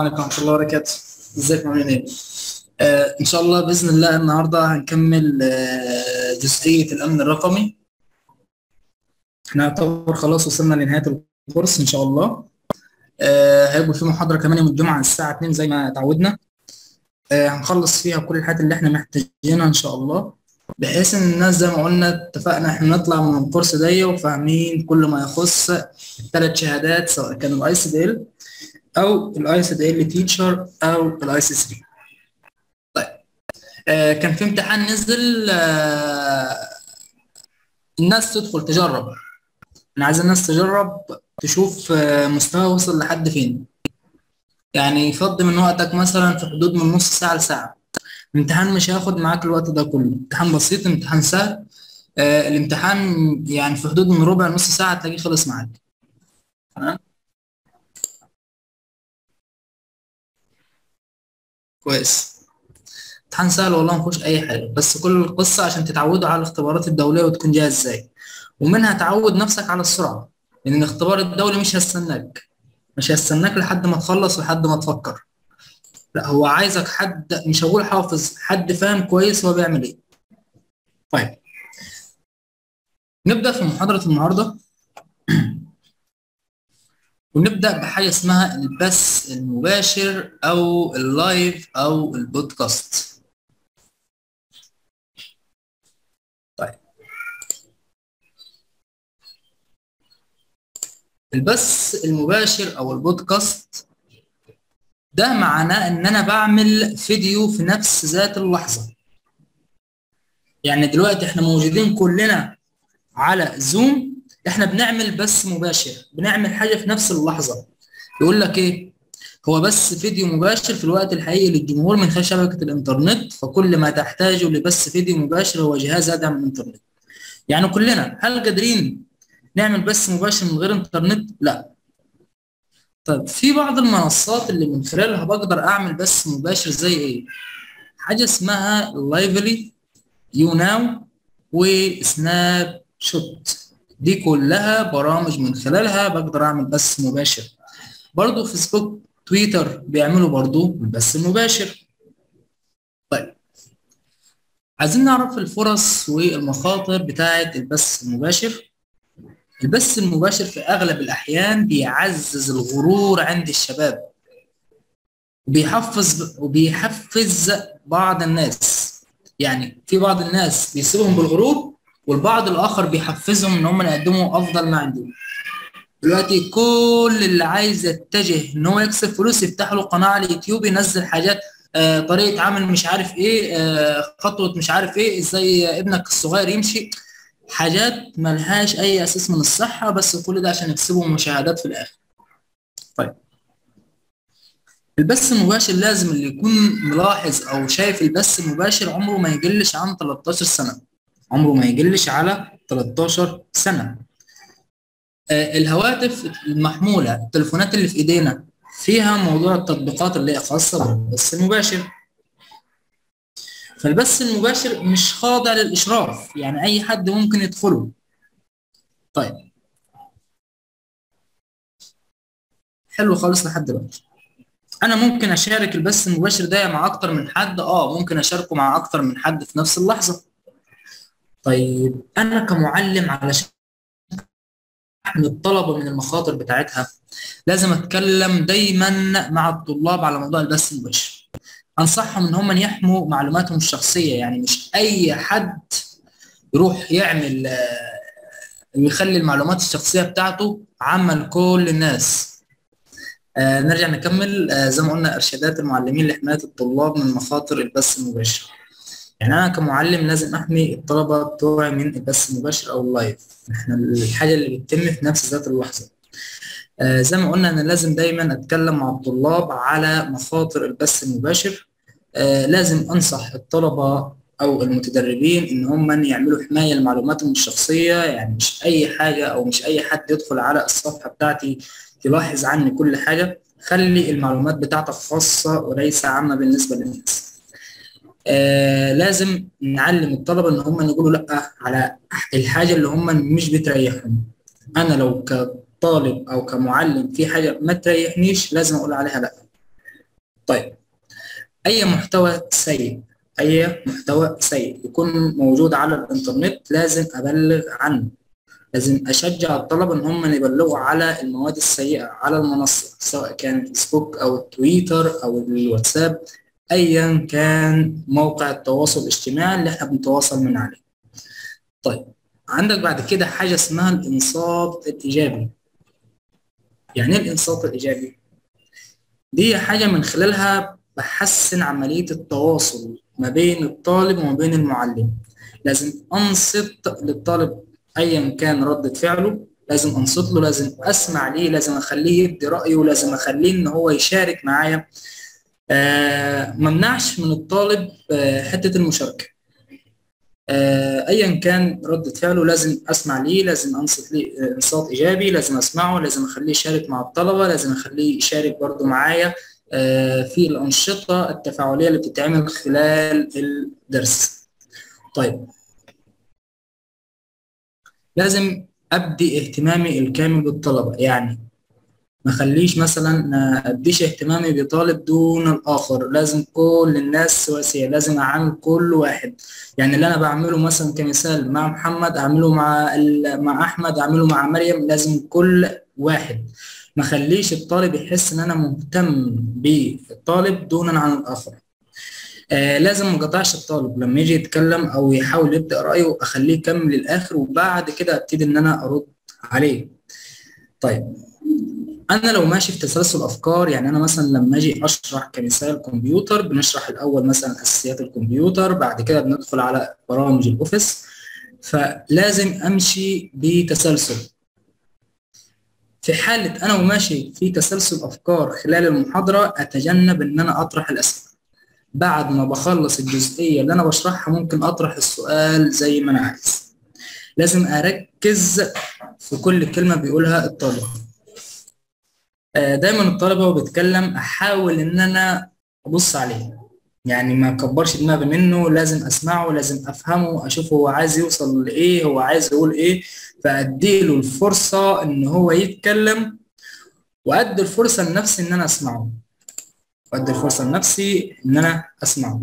عليكم ورحمة الله وبركاته ازيكم عاملين ايه؟ آه ان شاء الله بإذن الله النهاردة هنكمل آه جزئية الأمن الرقمي احنا يعتبر خلاص وصلنا لنهاية الكورس ان شاء الله آه هيبقى في محاضرة كمان يوم الجمعة الساعة 2 زي ما تعودنا آه هنخلص فيها كل الحاجات اللي احنا محتاجينها ان شاء الله بحيث ان الناس زي ما قلنا اتفقنا احنا نطلع من الكورس ده وفاهمين كل ما يخص الثلاث شهادات سواء كان الاي سي دي ال او الاي سي دي ال تيتشر او الاي سي 3 طيب آه كان في امتحان نزل آه الناس تدخل تجرب انا عايز الناس تجرب تشوف آه مستوى وصل لحد فين يعني فضي من وقتك مثلا في حدود من نص ساعة لساعة الامتحان مش هياخد معاك الوقت ده كله امتحان بسيط امتحان سهل آه الامتحان يعني في حدود من ربع نص ساعة تلاقيه خلص معاك تمام كويس امتحان سهل والله ما فيهوش اي حاجه بس كل القصه عشان تتعودوا على الاختبارات الدوليه وتكون جاهز ازاي ومنها تعود نفسك على السرعه لان الاختبار الدولي مش هيستناك مش هيستناك لحد ما تخلص لحد ما تفكر لا هو عايزك حد مش هقول حافظ حد فاهم كويس هو بيعمل ايه طيب نبدا في محاضره النهارده ونبدا بحاجه اسمها البث المباشر او اللايف او البودكاست طيب البث المباشر او البودكاست ده معناه ان انا بعمل فيديو في نفس ذات اللحظه يعني دلوقتي احنا موجودين كلنا على زوم احنا بنعمل بث مباشر بنعمل حاجه في نفس اللحظه يقول لك ايه هو بس فيديو مباشر في الوقت الحقيقي للجمهور من خلال شبكه الانترنت فكل ما تحتاجه لبث فيديو مباشر هو جهاز يدعم الانترنت يعني كلنا هل قادرين نعمل بث مباشر من غير انترنت لا طيب في بعض المنصات اللي من خلالها بقدر اعمل بث مباشر زي ايه حاجه اسمها لايفلي يو ناو وسناب شوت دي كلها برامج من خلالها بقدر اعمل بث مباشر برضو فيسبوك تويتر بيعملوا برضو البث المباشر طيب عايزين نعرف الفرص والمخاطر بتاعه البث المباشر البث المباشر في اغلب الاحيان بيعزز الغرور عند الشباب وبيحفز وبيحفز بعض الناس يعني في بعض الناس بيسيبهم بالغرور والبعض الاخر بيحفزهم ان هم يقدموا افضل ما عندهم دلوقتي كل اللي عايز يتجه ان هو يكسب فلوس يفتح له قناه على اليوتيوب ينزل حاجات آه طريقه عمل مش عارف ايه آه خطوه مش عارف ايه ازاي ابنك الصغير يمشي حاجات ملهاش اي اساس من الصحه بس كل ده عشان يكسبوا مشاهدات في الاخر طيب البث المباشر لازم اللي يكون ملاحظ او شايف البث المباشر عمره ما يقلش عن 13 سنه عمره ما يقلش على 13 سنه آه الهواتف المحموله التليفونات اللي في ايدينا فيها موضوع التطبيقات اللي هي خاصه بالبث المباشر فالبث المباشر مش خاضع للاشراف يعني اي حد ممكن يدخله طيب حلو خالص لحد دلوقتي انا ممكن اشارك البث المباشر ده مع اكتر من حد اه ممكن اشاركه مع اكتر من حد في نفس اللحظه طيب انا كمعلم علشان احمي الطلبه من المخاطر بتاعتها لازم اتكلم دايما مع الطلاب على موضوع البث المباشر انصحهم ان هم يحموا معلوماتهم الشخصيه يعني مش اي حد يروح يعمل ويخلي المعلومات الشخصيه بتاعته عامه لكل الناس آه نرجع نكمل آه زي ما قلنا ارشادات المعلمين لحمايه الطلاب من مخاطر البث المباشر يعني انا كمعلم لازم احمي الطلبه بتوعي من البث المباشر او اللايف احنا الحاجه اللي بتتم في نفس ذات اللحظه آه زي ما قلنا انا لازم دايما اتكلم مع الطلاب على مخاطر البث المباشر آه لازم انصح الطلبه او المتدربين ان هم يعملوا حمايه لمعلوماتهم الشخصيه يعني مش اي حاجه او مش اي حد يدخل على الصفحه بتاعتي يلاحظ عني كل حاجه خلي المعلومات بتاعتك خاصه وليس عامه بالنسبه للناس آه لازم نعلم الطلبه ان هم يقولوا لا على الحاجه اللي هم مش بتريحهم انا لو ك طالب او كمعلم في حاجه ما تريحنيش لازم اقول عليها لا طيب اي محتوى سيء اي محتوى سيء يكون موجود على الانترنت لازم ابلغ عنه لازم اشجع الطلبه ان هم يبلغوا على المواد السيئه على المنصه سواء كان فيسبوك او تويتر او الواتساب ايا كان موقع التواصل الاجتماعي اللي احنا بنتواصل من عليه طيب عندك بعد كده حاجه اسمها الانصات الايجابي يعني ايه الانصات الايجابي دي حاجه من خلالها بحسن عمليه التواصل ما بين الطالب وما بين المعلم لازم انصت للطالب ايا كان ردة فعله لازم انصت له لازم اسمع ليه لازم اخليه يبدي رايه لازم اخليه ان هو يشارك معايا آه ممنعش من الطالب آه حته المشاركه آه ايا كان ردة فعله لازم اسمع ليه لازم انصت ليه انصات ايجابي لازم اسمعه لازم اخليه يشارك مع الطلبه لازم اخليه يشارك برضه معايا آه في الانشطه التفاعليه اللي بتتعمل خلال الدرس طيب لازم ابدي اهتمامي الكامل بالطلبه يعني ما خليش مثلا اديش اهتمامي بطالب دون الاخر لازم كل الناس سواسيه لازم اعامل كل واحد يعني اللي انا بعمله مثلا كمثال مع محمد اعمله مع مع احمد اعمله مع مريم لازم كل واحد ما خليش الطالب يحس ان انا مهتم بالطالب دونا عن الاخر آه لازم ما اقطعش الطالب لما يجي يتكلم او يحاول يبدا رايه اخليه يكمل للاخر وبعد كده ابتدي ان انا ارد عليه طيب انا لو ماشي في تسلسل افكار يعني انا مثلا لما اجي اشرح كمثال كمبيوتر بنشرح الاول مثلا اساسيات الكمبيوتر بعد كده بندخل على برامج الاوفيس فلازم امشي بتسلسل في حالة أنا وماشي في تسلسل أفكار خلال المحاضرة أتجنب إن أنا أطرح الأسئلة بعد ما بخلص الجزئية اللي أنا بشرحها ممكن أطرح السؤال زي ما أنا عايز لازم أركز في كل كلمة بيقولها الطالب دايما الطالب وهو بيتكلم أحاول إن أنا أبص عليه يعني ما كبرش دماغي منه لازم أسمعه لازم أفهمه أشوف هو عايز يوصل لإيه هو عايز يقول إيه فأديله الفرصة إن هو يتكلم وأدي الفرصة لنفسي إن أنا أسمعه وأدي الفرصة لنفسي إن أنا أسمعه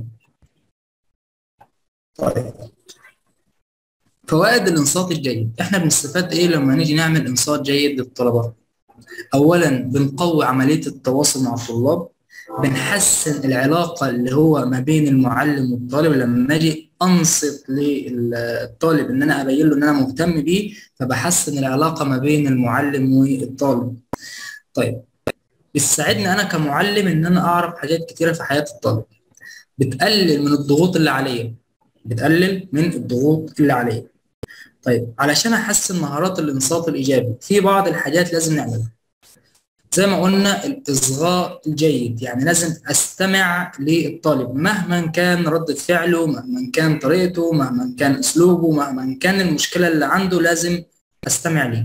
طيب فوائد الإنصات الجيد إحنا بنستفاد إيه لما نيجي نعمل إنصات جيد للطلبة أولا بنقوي عملية التواصل مع الطلاب بنحسن العلاقة اللي هو ما بين المعلم والطالب لما أجي أنصت للطالب إن أنا أبين له إن أنا مهتم بيه فبحسن العلاقة ما بين المعلم والطالب طيب بتساعدني انا كمعلم ان انا اعرف حاجات كتيره في حياه الطالب بتقلل من الضغوط اللي عليا بتقلل من الضغوط اللي عليا طيب علشان احسن مهارات الانصات الايجابي في بعض الحاجات لازم نعملها زي ما قلنا الاصغاء الجيد يعني لازم استمع للطالب مهما كان ردة فعله مهما كان طريقته مهما كان اسلوبه مهما كان المشكله اللي عنده لازم استمع ليه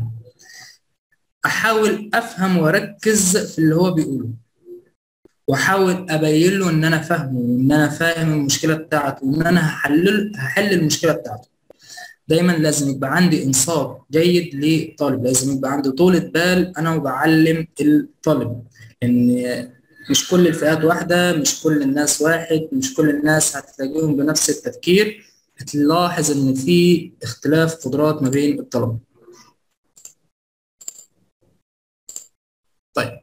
احاول افهم واركز في اللي هو بيقوله واحاول ابين له ان انا فاهمه وان انا فاهم المشكله بتاعته وان انا هحلل هحل المشكله بتاعته دايما لازم يبقى عندي انصات جيد للطالب لازم يبقى عندي طولة بال انا وبعلم الطالب ان مش كل الفئات واحدة مش كل الناس واحد مش كل الناس هتلاقيهم بنفس التفكير هتلاحظ ان في اختلاف قدرات ما بين الطلبة طيب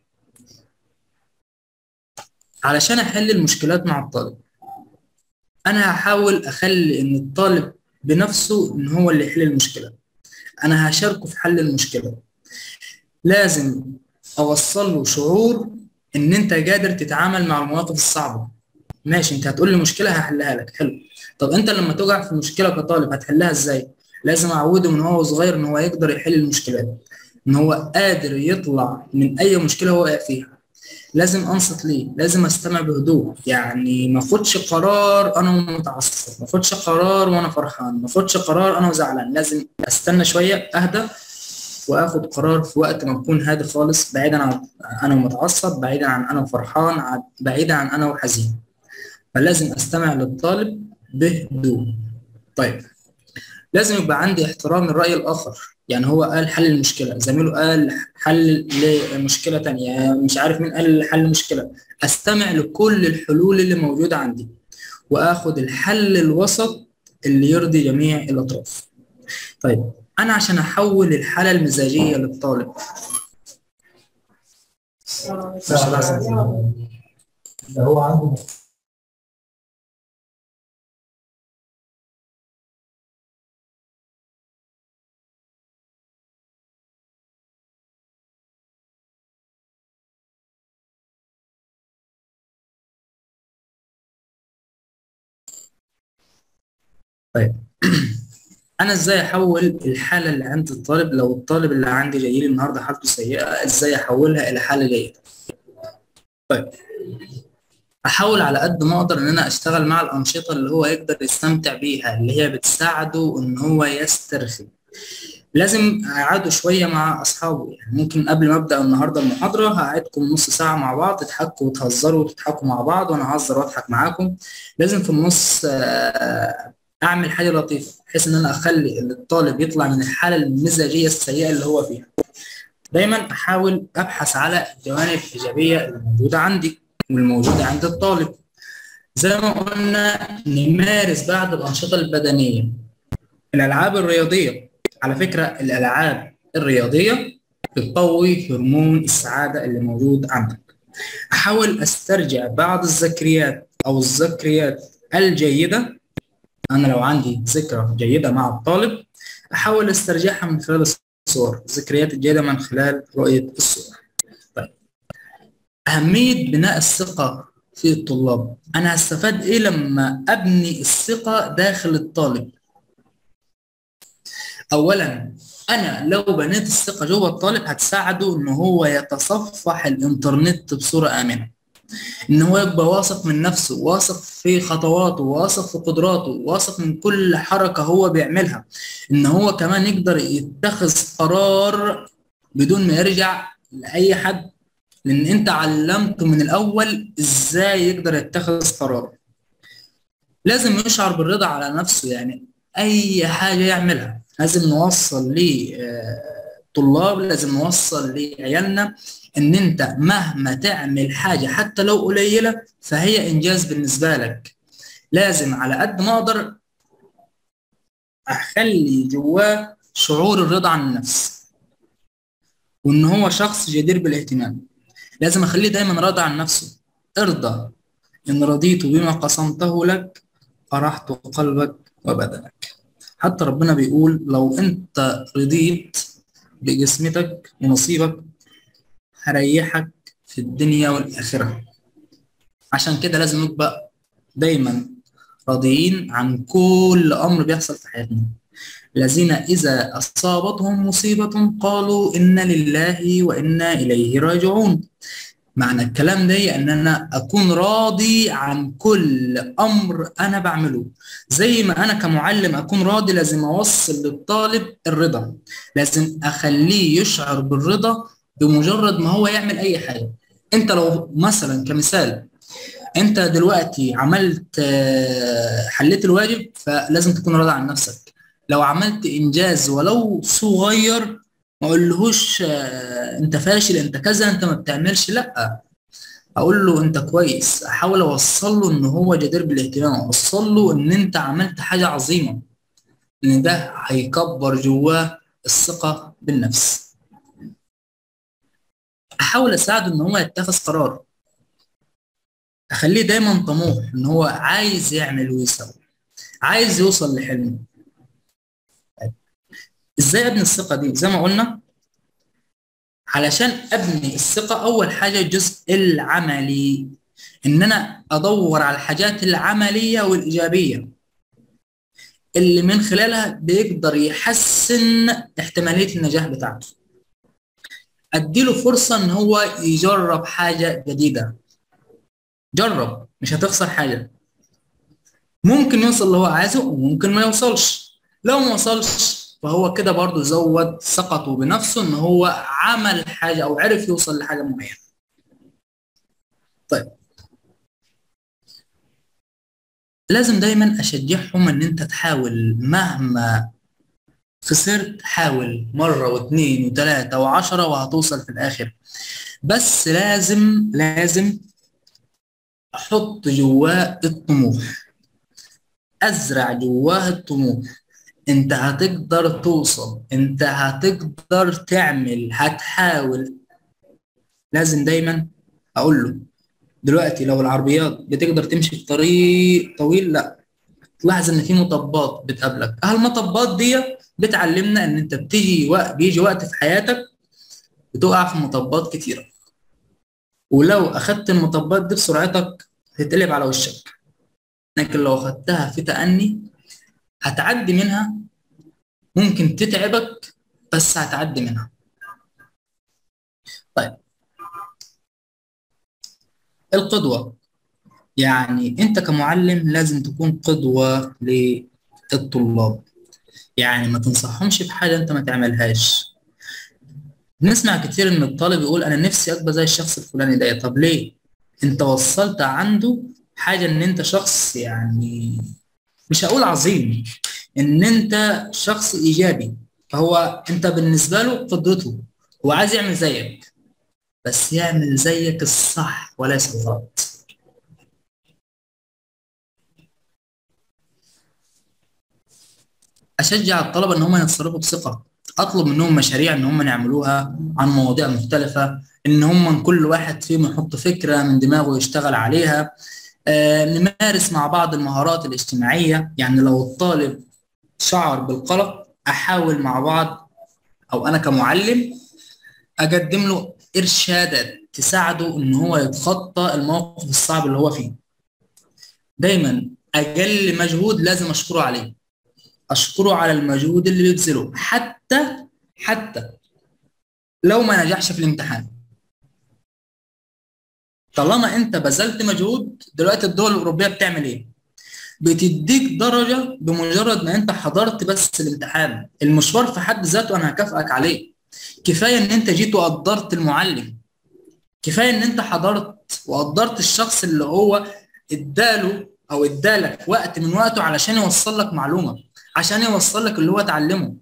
علشان احل المشكلات مع الطالب انا هحاول اخلي ان الطالب بنفسه ان هو اللي يحل المشكله انا هشاركه في حل المشكله لازم اوصل له شعور ان انت قادر تتعامل مع المواقف الصعبه ماشي انت هتقول لي مشكله هحلها لك حلو طب انت لما تقع في مشكله كطالب هتحلها ازاي لازم اعوده من هو صغير ان هو يقدر يحل المشكلات ان هو قادر يطلع من اي مشكله هو واقع فيها لازم انصت ليه لازم استمع بهدوء يعني ما اخدش قرار انا متعصب ما اخدش قرار وانا فرحان ما اخدش قرار انا زعلان لازم استنى شويه اهدى واخد قرار في وقت ما اكون هادي خالص بعيدا عن انا متعصب بعيدا عن انا فرحان بعيدا عن انا وحزين فلازم استمع للطالب بهدوء طيب لازم يبقى عندي احترام الراي الاخر يعني هو قال حل المشكله زميله قال حل لمشكله تانية مش عارف مين قال حل مشكله استمع لكل الحلول اللي موجوده عندي واخد الحل الوسط اللي يرضي جميع الاطراف طيب انا عشان احول الحاله المزاجيه للطالب ده هو عنده طيب انا ازاي احول الحاله اللي عند الطالب لو الطالب اللي عندي جاي لي النهارده حالته سيئه ازاي احولها الى حاله جيده طيب احاول على قد ما اقدر ان انا اشتغل مع الانشطه اللي هو يقدر يستمتع بيها اللي هي بتساعده ان هو يسترخي لازم اقعده شويه مع اصحابه يعني ممكن قبل ما ابدا النهارده المحاضره هقعدكم نص ساعه مع بعض تضحكوا وتهزروا وتضحكوا مع بعض وانا هزر واضحك معاكم لازم في النص اعمل حاجه لطيفه بحيث ان انا اخلي الطالب يطلع من الحاله المزاجيه السيئه اللي هو فيها دايما احاول ابحث على الجوانب الايجابيه الموجوده عندي والموجوده عند الطالب زي ما قلنا نمارس بعض الانشطه البدنيه الالعاب الرياضيه على فكره الالعاب الرياضيه بتقوي هرمون السعاده اللي موجود عندك احاول استرجع بعض الذكريات او الذكريات الجيده انا لو عندي ذكرى جيده مع الطالب احاول استرجعها من خلال الصور الذكريات الجيده من خلال رؤيه الصور طيب اهميه بناء الثقه في الطلاب انا هستفاد ايه لما ابني الثقه داخل الطالب اولا انا لو بنيت الثقه جوه الطالب هتساعده ان هو يتصفح الانترنت بصوره امنه ان هو يبقى واثق من نفسه واثق في خطواته واثق في قدراته واثق من كل حركه هو بيعملها ان هو كمان يقدر يتخذ قرار بدون ما يرجع لاي حد لان انت علمته من الاول ازاي يقدر يتخذ قرار لازم يشعر بالرضا على نفسه يعني اي حاجه يعملها لازم نوصل لطلاب لازم نوصل لعيالنا ان انت مهما تعمل حاجه حتى لو قليله فهي انجاز بالنسبه لك لازم على قد ما اقدر اخلي جواه شعور الرضا عن النفس وان هو شخص جدير بالاهتمام لازم اخليه دايما راضي عن نفسه ارضى ان رضيت بما قسمته لك فرحت قلبك وبدنك حتى ربنا بيقول لو انت رضيت بجسمتك ونصيبك هريحك في الدنيا والآخرة عشان كده لازم نبقى دايما راضيين عن كل أمر بيحصل في حياتنا الذين إذا أصابتهم مصيبة قالوا إن لله وإنا إليه راجعون معنى الكلام ده ان انا اكون راضي عن كل امر انا بعمله زي ما انا كمعلم اكون راضي لازم اوصل للطالب الرضا لازم اخليه يشعر بالرضا بمجرد ما هو يعمل اي حاجه انت لو مثلا كمثال انت دلوقتي عملت حليت الواجب فلازم تكون راضي عن نفسك لو عملت انجاز ولو صغير ما اقولهوش انت فاشل انت كذا انت ما بتعملش لا اقول له انت كويس احاول اوصل له ان هو جدير بالاهتمام اوصل له ان انت عملت حاجه عظيمه ان ده هيكبر جواه الثقه بالنفس احاول اساعده ان هو يتخذ قرار اخليه دايما طموح ان هو عايز يعمل ويسوي عايز يوصل لحلمه ازاي ابني الثقه دي زي ما قلنا علشان ابني الثقه اول حاجه الجزء العملي ان انا ادور على الحاجات العمليه والايجابيه اللي من خلالها بيقدر يحسن احتماليه النجاح بتاعته اديله فرصه ان هو يجرب حاجه جديده جرب مش هتخسر حاجه ممكن يوصل اللي هو عايزه وممكن ما يوصلش لو ما وصلش فهو كده برضو زود ثقته بنفسه ان هو عمل حاجة او عرف يوصل لحاجة معينة طيب لازم دايما اشجعهم ان انت تحاول مهما خسرت حاول مرة واثنين وثلاثة وعشرة وهتوصل في الآخر بس لازم لازم أحط جواه الطموح أزرع جواه الطموح أنت هتقدر توصل أنت هتقدر تعمل هتحاول لازم دايما أقول له دلوقتي لو العربيات بتقدر تمشي في طريق طويل لا تلاحظ ان في مطبات بتقابلك هالمطبات دي بتعلمنا ان انت بتيجي وقت بيجي وقت في حياتك بتقع في مطبات كتيره ولو اخدت المطبات دي بسرعتك هتتقلب على وشك لكن لو اخدتها في تأني هتعدي منها ممكن تتعبك بس هتعدي منها طيب القدوة يعني انت كمعلم لازم تكون قدوة للطلاب يعني ما تنصحهمش بحاجة انت ما تعملهاش بنسمع كتير ان الطالب يقول انا نفسي ابقى زي الشخص الفلاني ده طب ليه انت وصلت عنده حاجة ان انت شخص يعني مش هقول عظيم ان انت شخص ايجابي فهو انت بالنسبة له قدوته هو عايز يعمل زيك بس يعمل زيك الصح وليس الغلط اشجع الطلبه ان هم يتصرفوا بثقه اطلب منهم مشاريع ان هم يعملوها عن مواضيع مختلفه ان هم كل واحد فيهم يحط فكره من دماغه يشتغل عليها آه نمارس مع بعض المهارات الاجتماعيه يعني لو الطالب شعر بالقلق احاول مع بعض او انا كمعلم اقدم له ارشادات تساعده ان هو يتخطى الموقف الصعب اللي هو فيه دايما اقل مجهود لازم اشكره عليه اشكره على المجهود اللي بيبذله حتى حتى لو ما نجحش في الامتحان طالما انت بذلت مجهود دلوقتي الدول الاوروبيه بتعمل ايه بتديك درجه بمجرد ما انت حضرت بس الامتحان المشوار في حد ذاته انا هكافئك عليه كفايه ان انت جيت وقدرت المعلم كفايه ان انت حضرت وقدرت الشخص اللي هو اداله او ادالك وقت من وقته علشان يوصل لك معلومه عشان يوصل لك اللي هو اتعلمه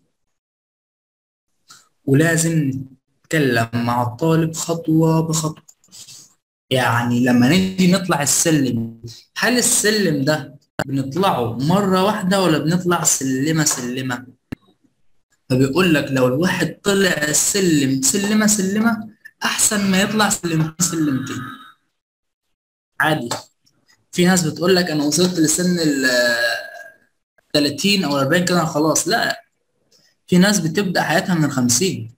ولازم نتكلم مع الطالب خطوة بخطوة يعني لما نيجي نطلع السلم هل السلم ده بنطلعه مرة واحدة ولا بنطلع سلمة سلمة فبيقول لك لو الواحد طلع السلم سلمة سلمة أحسن ما يطلع سلمتين سلمتين عادي في ناس بتقول لك أنا وصلت لسن ال 30 او 40 كده خلاص لا في ناس بتبدا حياتها من 50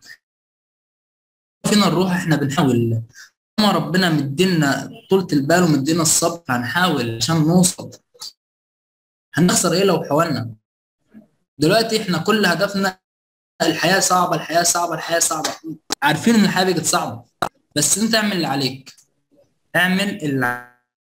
فينا نروح احنا بنحاول ما ربنا مدينا طولة البال ومدينا الصبر هنحاول عشان نوصل هنخسر ايه لو حاولنا دلوقتي احنا كل هدفنا الحياة صعبة الحياة صعبة الحياة صعبة عارفين ان الحياة بقت صعبة بس انت اعمل اللي عليك اعمل اللي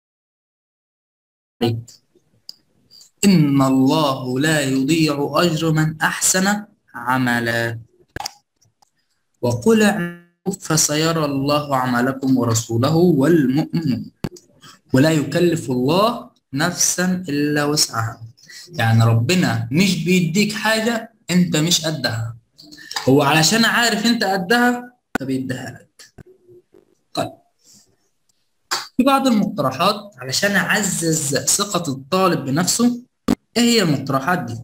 عليك إن الله لا يضيع أجر من أحسن عملا وقل اعملوا فسيرى الله عملكم ورسوله والمؤمنون ولا يكلف الله نفسا إلا وسعها يعني ربنا مش بيديك حاجة أنت مش قدها هو علشان عارف أنت قدها فبيديها لك طيب في بعض المقترحات علشان أعزز ثقة الطالب بنفسه ايه هي المقترحات دي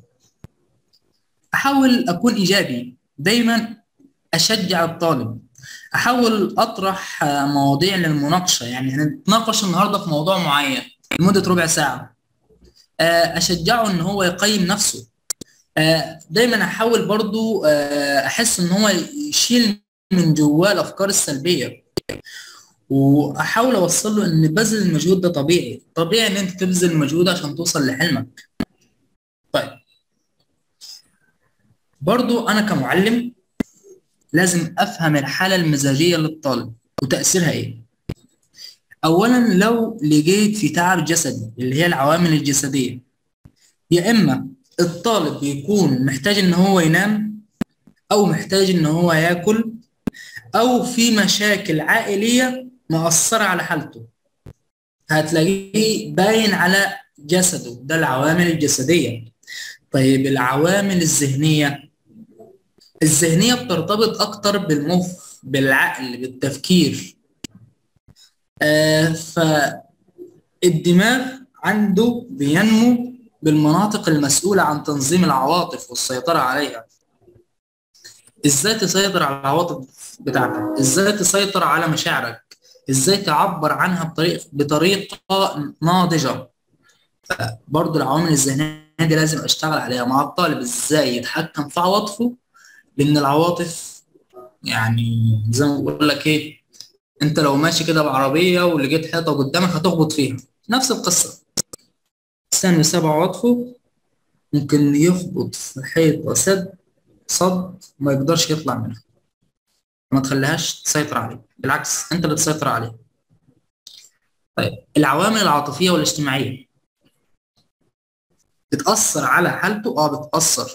احاول اكون ايجابي دايما اشجع الطالب احاول اطرح مواضيع للمناقشه يعني هنتناقش النهارده في موضوع معين لمده ربع ساعه اشجعه ان هو يقيم نفسه دايما احاول برضو احس ان هو يشيل من جواه الافكار السلبيه واحاول اوصل له ان بذل المجهود ده طبيعي طبيعي ان انت تبذل مجهود عشان توصل لحلمك طيب برضو انا كمعلم لازم افهم الحالة المزاجية للطالب وتأثيرها ايه اولا لو لقيت في تعب جسدي اللي هي العوامل الجسدية يا اما الطالب بيكون محتاج ان هو ينام او محتاج ان هو ياكل او في مشاكل عائلية مأثرة على حالته هتلاقيه باين على جسده ده العوامل الجسدية طيب العوامل الذهنية الذهنية بترتبط أكتر بالمخ بالعقل بالتفكير آه فالدماغ عنده بينمو بالمناطق المسؤولة عن تنظيم العواطف والسيطرة عليها ازاي تسيطر على العواطف بتاعتك ازاي تسيطر على مشاعرك ازاي تعبر عنها بطريقة بطريقة ناضجة برضه العوامل الذهنية دي لازم اشتغل عليها مع الطالب ازاي يتحكم في عواطفه لان العواطف يعني زي ما بقول لك ايه انت لو ماشي كده بعربيه ولقيت حيطه قدامك هتخبط فيها نفس القصه الانسان بسبب عواطفه ممكن يخبط في حيطه سد صد ما يقدرش يطلع منها ما تخليهاش تسيطر عليه بالعكس انت اللي تسيطر عليه طيب العوامل العاطفيه والاجتماعيه بتأثر على حالته اه بتأثر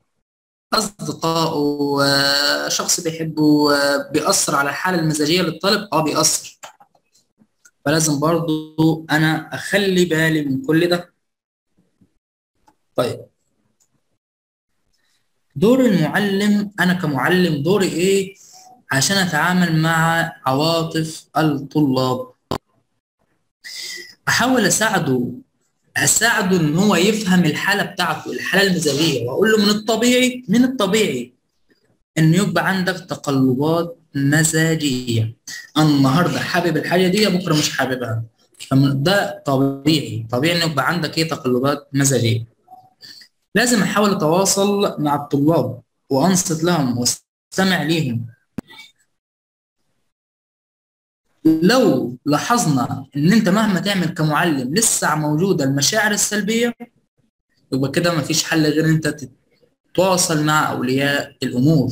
أصدقائه شخص بيحبه بيأثر على الحالة المزاجية للطالب اه بيأثر فلازم برضو أنا أخلي بالي من كل ده طيب دور المعلم أنا كمعلم دوري إيه عشان أتعامل مع عواطف الطلاب أحاول أساعده اساعده ان هو يفهم الحاله بتاعته الحاله المزاجيه واقول له من الطبيعي من الطبيعي ان يبقى عندك تقلبات مزاجيه انا النهارده حابب الحاجه دي بكره مش حاببها ده طبيعي طبيعي ان يبقى عندك ايه تقلبات مزاجيه لازم احاول اتواصل مع الطلاب وانصت لهم واستمع ليهم لو لاحظنا ان انت مهما تعمل كمعلم لسه موجوده المشاعر السلبيه يبقى كده مفيش حل غير انت تتواصل مع اولياء الامور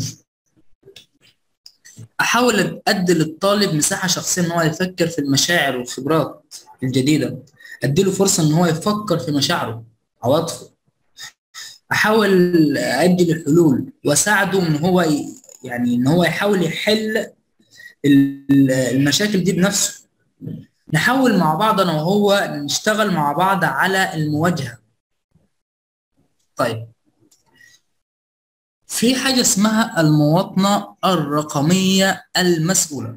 احاول ادي للطالب مساحه شخصيه ان هو يفكر في المشاعر والخبرات الجديده اديله فرصه ان هو يفكر في مشاعره عواطفه احاول ادي له حلول واساعده ان هو يعني ان هو يحاول يحل المشاكل دي بنفسه نحاول مع بعض انا وهو نشتغل مع بعض على المواجهه طيب في حاجه اسمها المواطنه الرقميه المسؤوله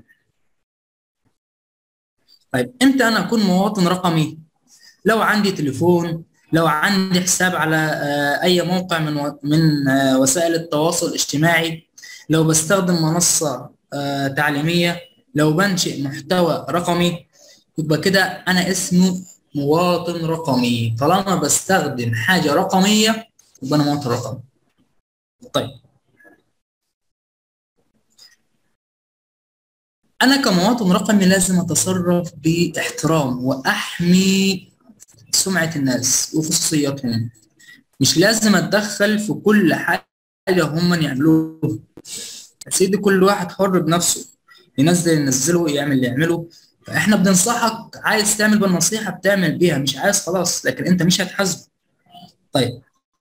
طيب امتى انا اكون مواطن رقمي لو عندي تليفون لو عندي حساب على اي موقع من من وسائل التواصل الاجتماعي لو بستخدم منصه تعليميه لو بنشئ محتوى رقمي يبقى كده انا اسمه مواطن رقمي طالما بستخدم حاجه رقميه يبقى انا مواطن رقمي طيب انا كمواطن رقمي لازم اتصرف باحترام واحمي سمعه الناس وخصوصياتهم مش لازم اتدخل في كل حاجه هم يعملوها يا سيدي كل واحد حر بنفسه ينزل ينزله يعمل اللي يعمله فاحنا بننصحك عايز تعمل بالنصيحه بتعمل بيها مش عايز خلاص لكن انت مش هتحاسبه طيب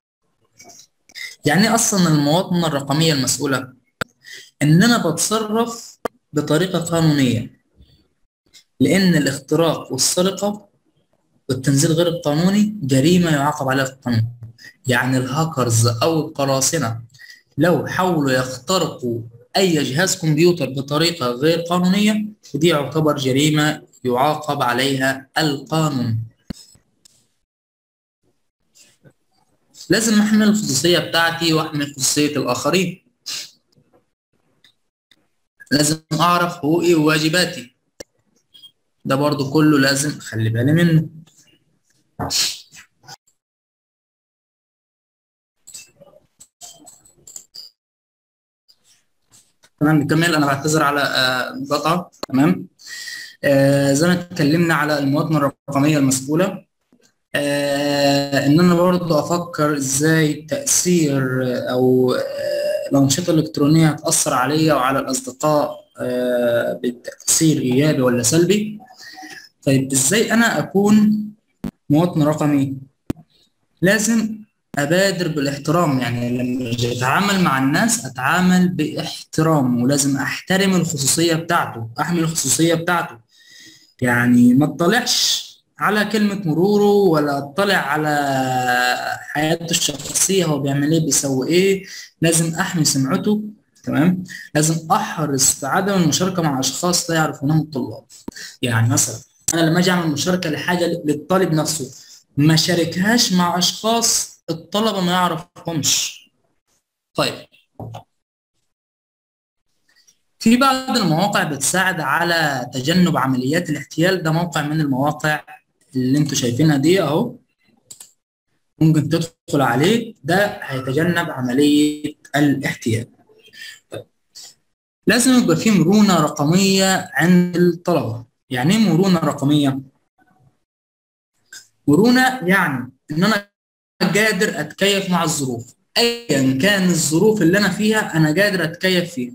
يعني اصلا المواطنه الرقميه المسؤوله ان انا بتصرف بطريقه قانونيه لان الاختراق والسرقه والتنزيل غير القانوني جريمه يعاقب عليها القانون يعني الهاكرز او القراصنه لو حاولوا يخترقوا اي جهاز كمبيوتر بطريقه غير قانونيه ودي يعتبر جريمه يعاقب عليها القانون لازم احمي الخصوصيه بتاعتي واحمي خصوصيه الاخرين لازم اعرف حقوقي وواجباتي ده برضو كله لازم اخلي بالي منه تمام نكمل انا بعتذر على المقاطعه تمام آه زي ما اتكلمنا على المواطنه الرقميه المسؤوله آه ان انا برضه افكر ازاي تاثير او آه الانشطه الالكترونيه هتاثر عليا وعلى الاصدقاء آه بالتاثير ايجابي ولا سلبي طيب ازاي انا اكون مواطن رقمي لازم ابادر بالاحترام يعني لما اجي اتعامل مع الناس اتعامل باحترام ولازم احترم الخصوصيه بتاعته احمي الخصوصيه بتاعته يعني ما اطلعش على كلمة مروره ولا اطلع على حياته الشخصية هو بيعمل ايه بيسوي ايه لازم احمي سمعته تمام لازم احرص في عدم المشاركة مع اشخاص لا يعرفونهم الطلاب يعني مثلا انا لما اجي اعمل مشاركة لحاجة للطالب نفسه ما شاركهاش مع اشخاص الطلبة ما يعرفهمش طيب في بعض المواقع بتساعد على تجنب عمليات الاحتيال ده موقع من المواقع اللي انتوا شايفينها دي اهو ممكن تدخل عليه ده هيتجنب عملية الاحتيال طيب. لازم يبقى في مرونة رقمية عند الطلبة يعني ايه مرونة رقمية؟ مرونة يعني ان انا قادر اتكيف مع الظروف ايا كان الظروف اللي انا فيها انا قادر اتكيف فيها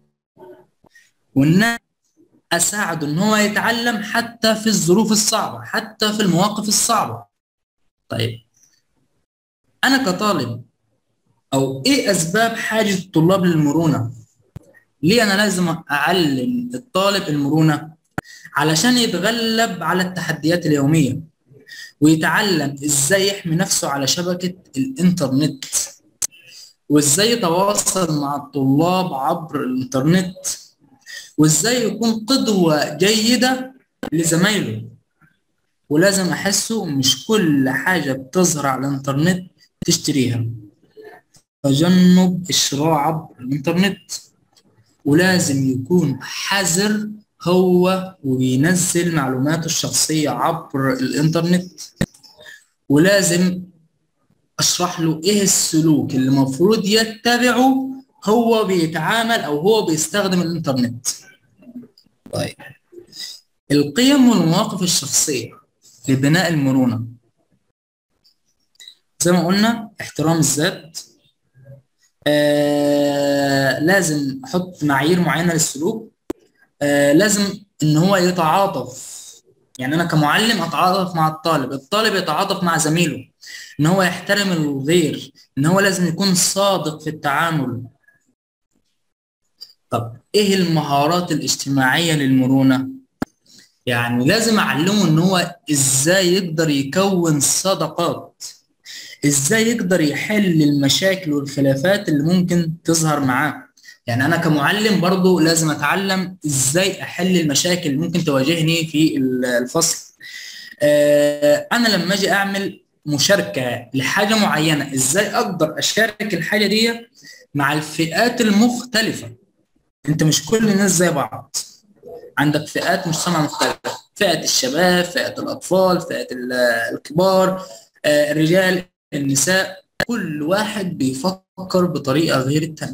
وان اساعده ان هو يتعلم حتى في الظروف الصعبه حتى في المواقف الصعبه طيب انا كطالب او ايه اسباب حاجه الطلاب للمرونه ليه انا لازم اعلم الطالب المرونه علشان يتغلب على التحديات اليوميه ويتعلم ازاي يحمي نفسه على شبكه الانترنت وازاي يتواصل مع الطلاب عبر الانترنت وازاي يكون قدوة جيدة لزمايله ولازم احسه مش كل حاجة بتظهر على الانترنت تشتريها تجنب الشراء عبر الانترنت ولازم يكون حذر هو وبينزل معلوماته الشخصية عبر الانترنت ولازم اشرح له ايه السلوك اللي المفروض يتبعه هو بيتعامل او هو بيستخدم الانترنت طيب القيم والمواقف الشخصية لبناء المرونة زي ما قلنا احترام الذات آه لازم احط معايير معينة للسلوك آه لازم ان هو يتعاطف يعني انا كمعلم اتعاطف مع الطالب الطالب يتعاطف مع زميله ان هو يحترم الغير ان هو لازم يكون صادق في التعامل طب ايه المهارات الاجتماعية للمرونة يعني لازم اعلمه ان هو ازاي يقدر يكون صداقات ازاي يقدر يحل المشاكل والخلافات اللي ممكن تظهر معاه يعني انا كمعلم برضو لازم اتعلم ازاي احل المشاكل اللي ممكن تواجهني في الفصل آه انا لما اجي اعمل مشاركة لحاجة معينة ازاي اقدر اشارك الحاجة دي مع الفئات المختلفة انت مش كل الناس زي بعض عندك فئات مجتمع مختلفة فئة الشباب فئة الأطفال فئة الكبار الرجال النساء كل واحد بيفكر بطريقة غير التانية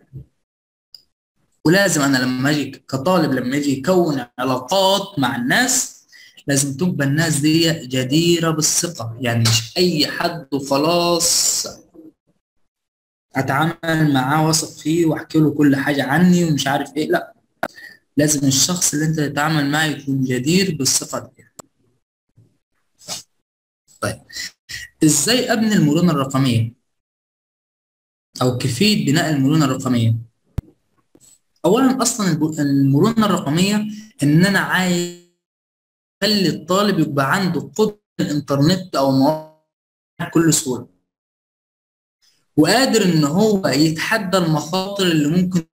ولازم أنا لما أجي كطالب لما أجي يكون علاقات مع الناس لازم تبقى الناس دي جديرة بالثقة يعني مش أي حد وخلاص اتعامل معاه واثق فيه واحكي له كل حاجه عني ومش عارف ايه لا لازم الشخص اللي انت تتعامل معاه يكون جدير بالثقه دي طيب ازاي ابني المرونه الرقميه او كيفيه بناء المرونه الرقميه اولا اصلا المرونه الرقميه ان انا عايز اخلي الطالب يبقى عنده قدره الانترنت او مواقع بكل سهوله وقادر ان هو يتحدى المخاطر اللي ممكن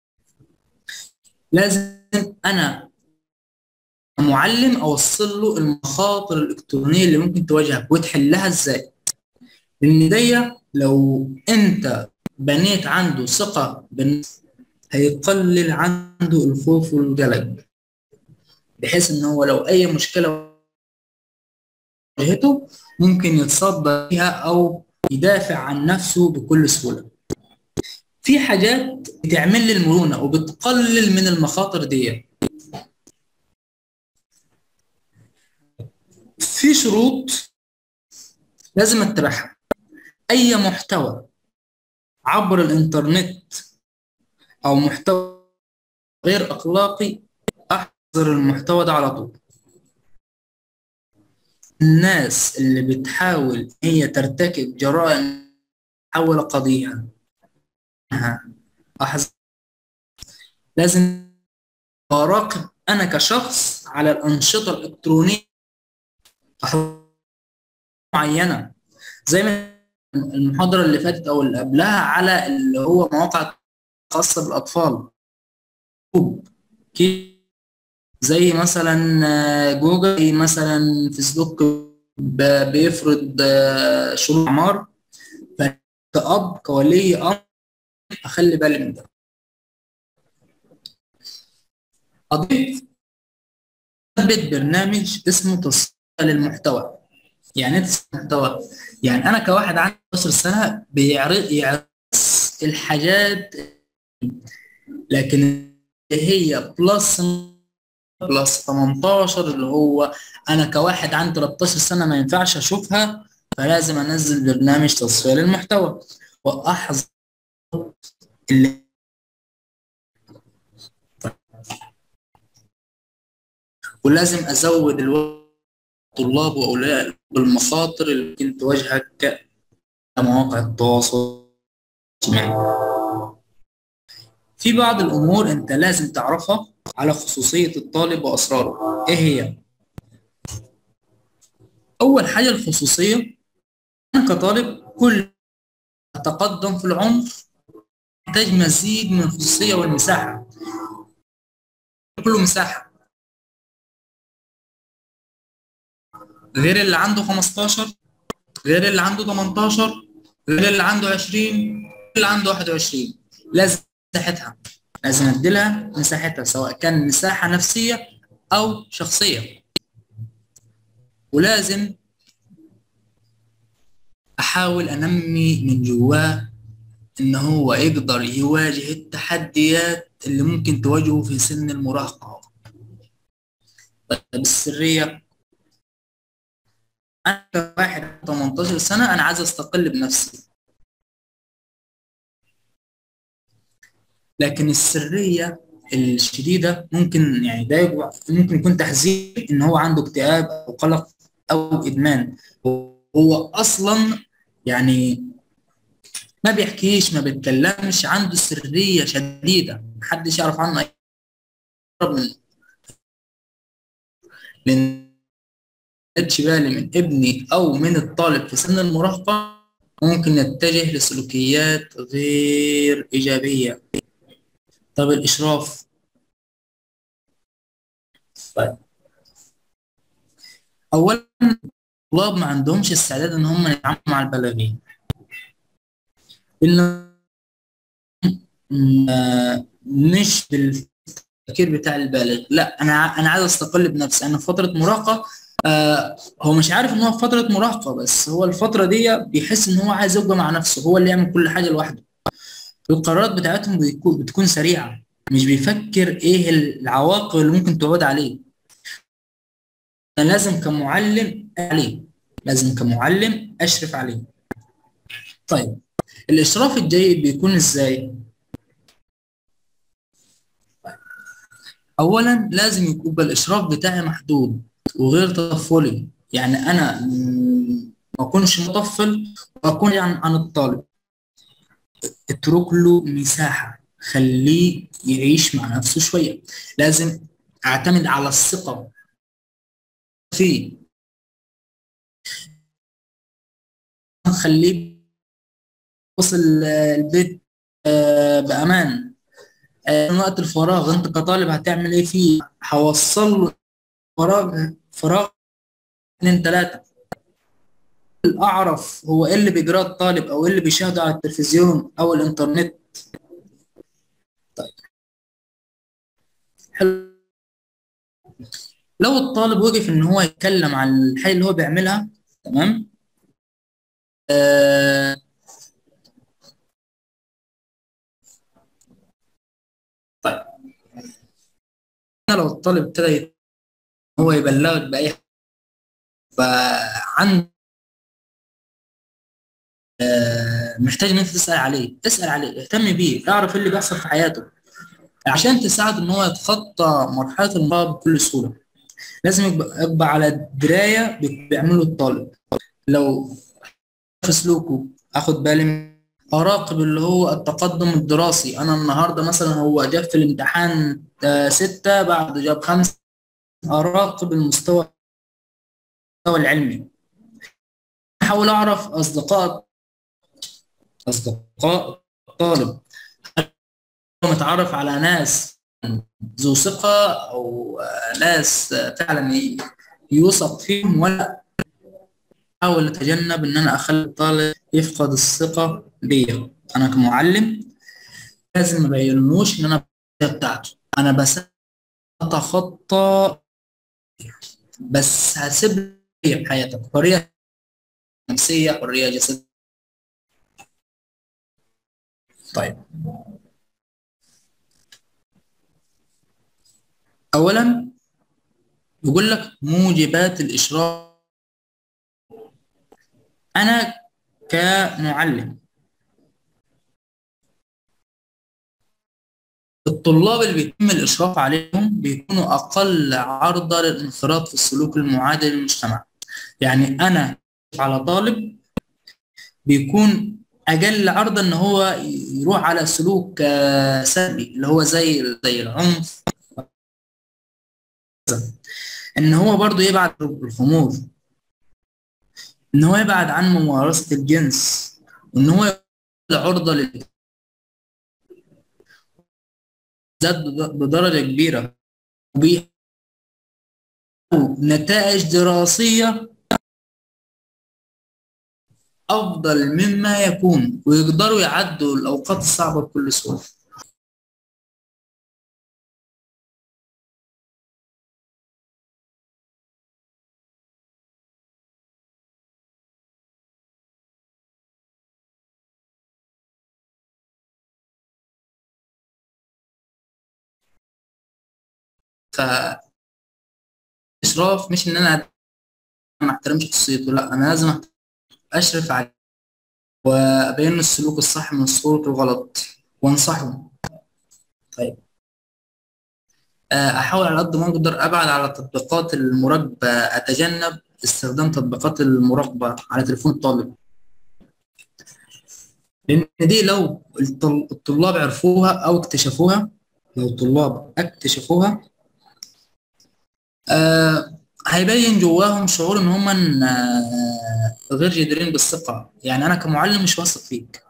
لازم انا معلم اوصل له المخاطر الالكترونيه اللي ممكن تواجهك وتحلها ازاي لان دي لو انت بنيت عنده ثقه بالنفس هيقلل عنده الخوف والقلق بحيث ان هو لو اي مشكله واجهته ممكن يتصدى فيها او يدافع عن نفسه بكل سهوله في حاجات بتعمل لي المرونه وبتقلل من المخاطر دي في شروط لازم اتبعها اي محتوى عبر الانترنت او محتوى غير اخلاقي احذر المحتوى ده على طول الناس اللي بتحاول هي ترتكب جرائم حول قضية أحذر لازم أراقب أنا كشخص على الأنشطة الإلكترونية معينه زي ما المحاضره اللي فاتت او اللي قبلها على اللي هو مواقع خاصه بالاطفال زي مثلا جوجل زي مثلا فيسبوك بيفرض شروط اعمار فكأب كولي امر اخلي بالي من ده اضيف اثبت برنامج اسمه تصفيه للمحتوى يعني ايه محتوى يعني انا كواحد عندي 12 سنه بيعرض يعرض الحاجات لكن هي بلس بلس 18 اللي هو انا كواحد عندي 13 سنه ما ينفعش اشوفها فلازم انزل برنامج تصفيه للمحتوى واحظ اللي ولازم ازود الوقت الطلاب واولياء بالمخاطر اللي ممكن تواجهك مواقع التواصل الاجتماعي في بعض الامور انت لازم تعرفها على خصوصيه الطالب واسراره ايه هي اول حاجه الخصوصيه انا كطالب كل تقدم في العمر محتاج مزيد من الخصوصيه والمساحه كله مساحه غير اللي عنده 15 غير اللي عنده 18 غير اللي عنده 20 غير اللي عنده 21 لازم مساحتها لازم اديلها مساحتها سواء كان مساحة نفسية أو شخصية ولازم أحاول أنمي من جواه إن هو يقدر يواجه التحديات اللي ممكن تواجهه في سن المراهقة طيب السرية انا كواحد 18 سنه انا عايز استقل بنفسي لكن السريه الشديده ممكن يعني ده ممكن يكون تحذير ان هو عنده اكتئاب او قلق او ادمان هو اصلا يعني ما بيحكيش ما بيتكلمش عنده سريه شديده محدش يعرف عنه اي من لان خدتش بالي من ابني او من الطالب في سن المراهقه ممكن نتجه لسلوكيات غير ايجابيه طب الاشراف طيب اولا الطلاب ما عندهمش استعداد ان هم يتعاملوا مع البلاغين إلا مش بالتفكير بتاع البالغ لا انا انا عايز استقل بنفسي انا في فتره مراهقه آه هو مش عارف ان هو في فتره مراهقه بس هو الفتره دي بيحس ان هو عايز يبقى مع نفسه هو اللي يعمل كل حاجه لوحده القرارات بتاعتهم بتكون, بتكون سريعه مش بيفكر ايه العواقب اللي ممكن تعود عليه انا لازم كمعلم عليه لازم كمعلم اشرف عليه طيب الاشراف الجيد بيكون ازاي اولا لازم يبقى الاشراف بتاعي محدود وغير تطفلي يعني انا ما اكونش مطفل واكون عن عن الطالب اترك له مساحه خليه يعيش مع نفسه شويه لازم اعتمد على الثقه فيه خليه وصل البيت بامان وقت الفراغ انت كطالب هتعمل ايه فيه هوصل له فراغ فراغ اتنين تلاتة اعرف هو ايه اللي بيجراه الطالب او ايه اللي بيشاهده على التلفزيون او الانترنت طيب حلو لو الطالب وقف ان هو يتكلم عن الحاجه اللي هو بيعملها تمام آه طيب لو الطالب ابتدى هو يبلغك باي حاجه فعند آه محتاج ان انت تسال عليه اسال عليه اهتم بيه اعرف ايه اللي بيحصل في حياته عشان تساعد ان هو يتخطى مرحله المرض بكل سهوله لازم يبقى, يبقى على درايه بيعمله الطالب لو في سلوكه اخد بالي من اراقب اللي هو التقدم الدراسي انا النهارده مثلا هو جاب في الامتحان ستة بعده جاب خمسة اراقب المستوى المستوى العلمي احاول اعرف اصدقاء اصدقاء الطالب متعرف على ناس ذو ثقة أو ناس فعلا يوثق فيهم ولا أحاول أتجنب إن أنا أخلي الطالب يفقد الثقة بيا أنا كمعلم لازم ما بينوش إن أنا بتاعته أنا بس أتخطى بس هسيب لي حياتك حرية نفسية حرية جسدية طيب أولا بيقول لك موجبات الإشراف أنا كمعلم الطلاب اللي بيتم الإشراف عليهم بيكونوا أقل عرضة للانخراط في السلوك المعادل للمجتمع يعني أنا على طالب بيكون أقل عرضة إن هو يروح على سلوك سلبي اللي هو زي زي العنف ان هو برضو يبعد الخمور ان هو يبعد عن ممارسة الجنس وان هو عرضة لل زاد بدرجة كبيرة نتائج دراسية أفضل مما يكون ويقدروا يعدوا الأوقات الصعبة بكل سهولة ف اسراف مش ان انا ما احترمش خصوصيته لا انا لازم اشرف عليه وابين له السلوك الصح من السلوك الغلط وانصحه طيب احاول على قد ما اقدر ابعد على تطبيقات المراقبه اتجنب استخدام تطبيقات المراقبه على تليفون الطالب لان دي لو الطلاب عرفوها او اكتشفوها لو الطلاب اكتشفوها آه هيبين جواهم شعور ان هم آه غير جديرين بالثقة يعني انا كمعلم مش واثق فيك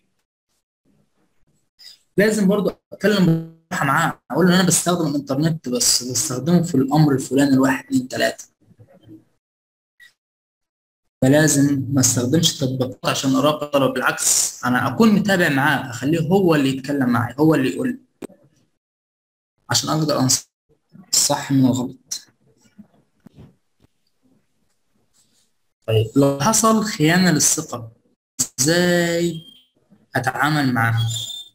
لازم برضو اتكلم معاه اقول له انا بستخدم الانترنت بس بستخدمه في الامر الفلاني الواحد اتنين تلاتة فلازم ما استخدمش تطبيقات عشان اراقب بالعكس انا اكون متابع معاه اخليه هو اللي يتكلم معي هو اللي يقول عشان اقدر انصح الصح من الغلط طيب لو حصل خيانة للثقة ازاي اتعامل معاها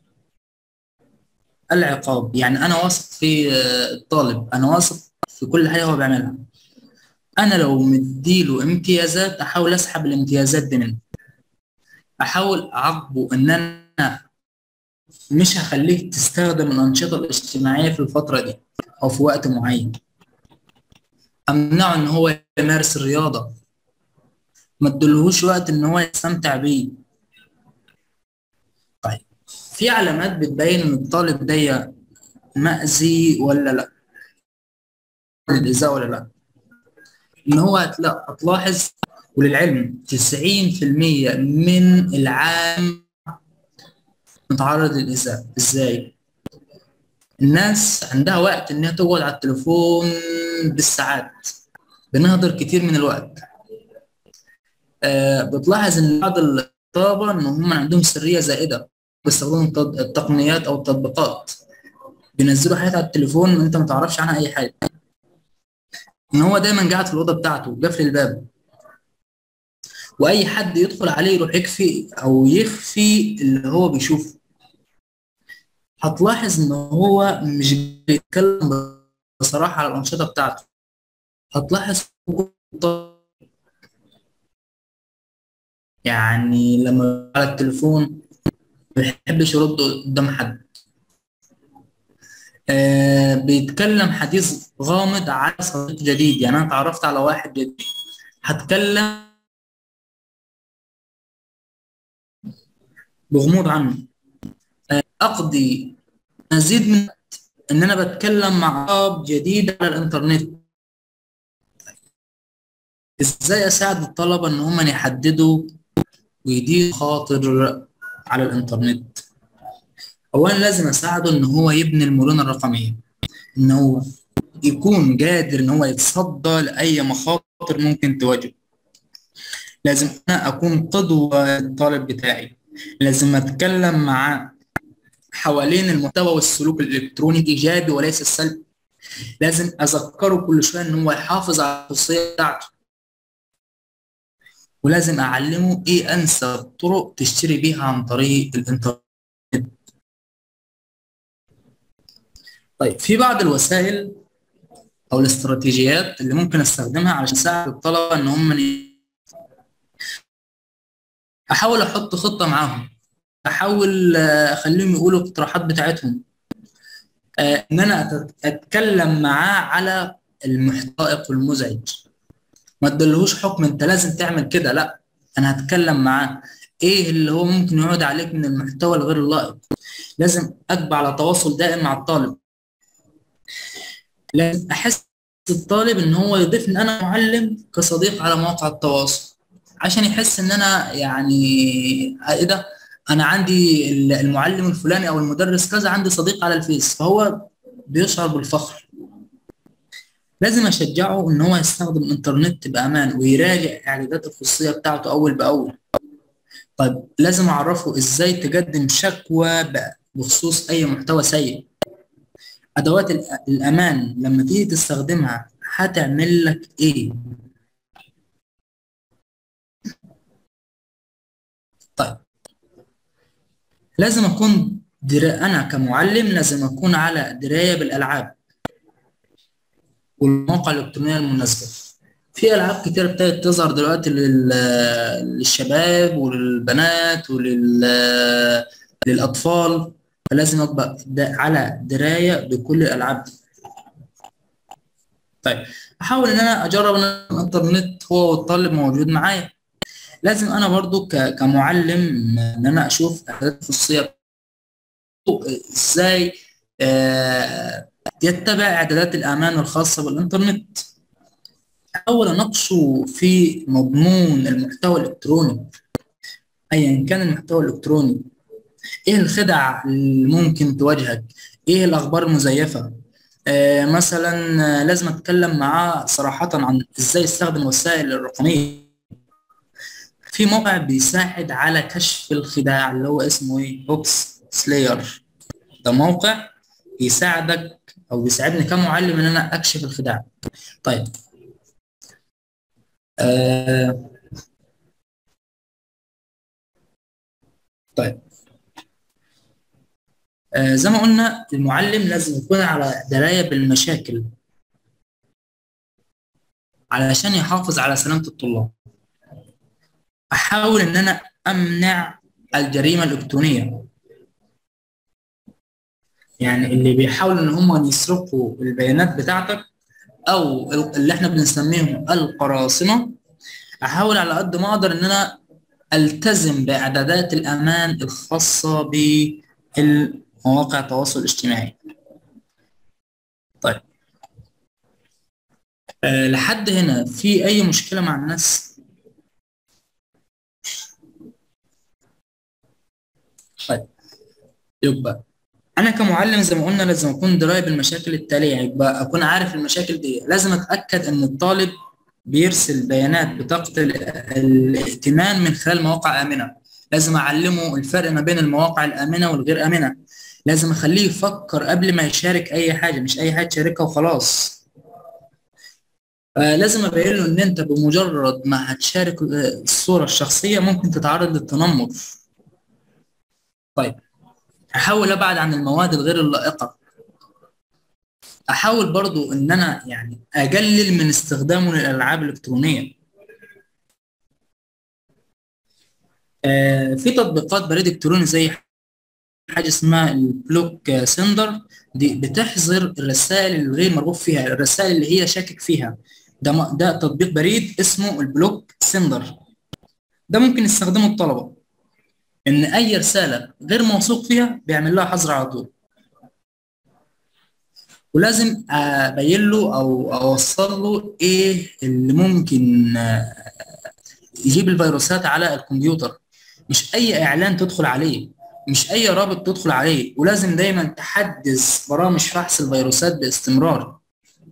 العقاب يعني انا واثق في الطالب انا واثق في كل حاجة هو بيعملها انا لو مديله امتيازات احاول اسحب الامتيازات دي منه احاول اعاقبه ان انا مش هخليك تستخدم الانشطة الاجتماعية في الفترة دي او في وقت معين امنعه ان هو يمارس الرياضة ما تدلهوش وقت ان هو يستمتع بيه طيب في علامات بتبين ان الطالب ده مأذي ولا لا الإزاء ولا لا ان هو هتلاحظ وللعلم 90% من العام متعرض للإزاء ازاي الناس عندها وقت انها تقعد على التليفون بالساعات بنهدر كتير من الوقت آه بتلاحظ ان بعض الطلبه ان هم عندهم سريه زائده بيستخدموا التقنيات او التطبيقات بينزلوا حاجات على التليفون وانت ما تعرفش عنها اي حاجه ان هو دايما قاعد في الاوضه بتاعته قافل الباب واي حد يدخل عليه يروح يكفي او يخفي اللي هو بيشوفه هتلاحظ ان هو مش بيتكلم بصراحه على الانشطه بتاعته هتلاحظ يعني لما على التليفون ما بيحبش يرد قدام حد آه بيتكلم حديث غامض على صديق جديد يعني انا اتعرفت على واحد جديد هتكلم بغموض عنه آه اقضي مزيد من ان انا بتكلم مع اصحاب جديد على الانترنت ازاي اساعد الطلبه ان هم يحددوا ويديروا خاطر على الانترنت اولا لازم اساعده ان هو يبني المرونه الرقميه انه يكون قادر ان هو يتصدى لاي مخاطر ممكن تواجهه لازم انا اكون قدوه للطالب بتاعي لازم اتكلم معاه حوالين المحتوى والسلوك الالكتروني الايجابي وليس السلبي لازم اذكره كل شويه ان هو يحافظ على الخصوصيه بتاعته ولازم اعلمه ايه انسب طرق تشتري بيها عن طريق الانترنت طيب في بعض الوسائل او الاستراتيجيات اللي ممكن استخدمها علشان اساعد الطلبه ان هم احاول احط خطه معاهم احاول اخليهم يقولوا الاقتراحات بتاعتهم ان انا اتكلم معاه على المحتوى والمزعج ما ادلهوش حكم انت لازم تعمل كده لا انا هتكلم معاه ايه اللي هو ممكن يعود عليك من المحتوى الغير اللائق لازم ابقى على تواصل دائم مع الطالب لازم احس الطالب ان هو يضيفني انا معلم كصديق على مواقع التواصل عشان يحس ان انا يعني ايه ده انا عندي المعلم الفلاني او المدرس كذا عندي صديق على الفيس فهو بيشعر بالفخر لازم اشجعه ان هو يستخدم الانترنت بامان ويراجع اعدادات الخصوصيه بتاعته اول باول طيب لازم اعرفه ازاي تقدم شكوى بخصوص اي محتوى سيء ادوات الامان لما تيجي تستخدمها هتعمل لك ايه طيب لازم اكون درا... انا كمعلم لازم اكون على درايه بالالعاب والمواقع الالكترونيه المناسبه في العاب كتير ابتدت تظهر دلوقتي لل... للشباب وللبنات ولل للاطفال فلازم ابقى على درايه بكل الالعاب دي طيب احاول ان انا اجرب ان الانترنت هو والطالب موجود معايا لازم انا برضو ك... كمعلم ان انا اشوف اعدادات الخصوصيه ازاي آه يتبع اعدادات الامان الخاصه بالانترنت احاول اناقشه في مضمون المحتوى الالكتروني ايا كان المحتوى الالكتروني ايه الخدع اللي ممكن تواجهك ايه الاخبار المزيفه آه مثلا لازم اتكلم معاه صراحه عن ازاي يستخدم الوسائل الرقميه في موقع بيساعد على كشف الخداع اللي هو اسمه ايه بوكس سلاير ده موقع يساعدك او بيساعدني كمعلم ان انا اكشف الخداع طيب آه طيب آه زي ما قلنا المعلم لازم يكون على درايه بالمشاكل علشان يحافظ على سلامه الطلاب احاول ان انا امنع الجريمه الالكترونيه يعني اللي بيحاولوا ان هم يسرقوا البيانات بتاعتك او اللي احنا بنسميهم القراصنه احاول على قد ما اقدر ان انا التزم باعدادات الامان الخاصه بالمواقع التواصل الاجتماعي طيب أه لحد هنا في اي مشكله مع الناس طيب يبقى انا كمعلم زي ما قلنا لازم اكون درايه بالمشاكل التاليه يبقى اكون عارف المشاكل دي لازم اتاكد ان الطالب بيرسل بيانات بطاقه الائتمان من خلال مواقع امنه لازم اعلمه الفرق ما بين المواقع الامنه والغير امنه لازم اخليه يفكر قبل ما يشارك اي حاجه مش اي حاجه تشاركها وخلاص لازم ابين له ان انت بمجرد ما هتشارك الصوره الشخصيه ممكن تتعرض للتنمر طيب احاول ابعد عن المواد الغير اللائقه احاول برضو ان انا يعني اقلل من استخدامه للالعاب الالكترونيه آه في تطبيقات بريد الكتروني زي حاجه اسمها البلوك سندر دي بتحظر الرسائل الغير مرغوب فيها الرسائل اللي هي شاكك فيها ده ده تطبيق بريد اسمه البلوك سندر ده ممكن يستخدمه الطلبه ان اي رساله غير موثوق فيها بيعمل لها حظر على طول ولازم ابين له او اوصل له ايه اللي ممكن آه، يجيب الفيروسات على الكمبيوتر مش اي اعلان تدخل عليه مش اي رابط تدخل عليه ولازم دايما تحدث برامج فحص الفيروسات باستمرار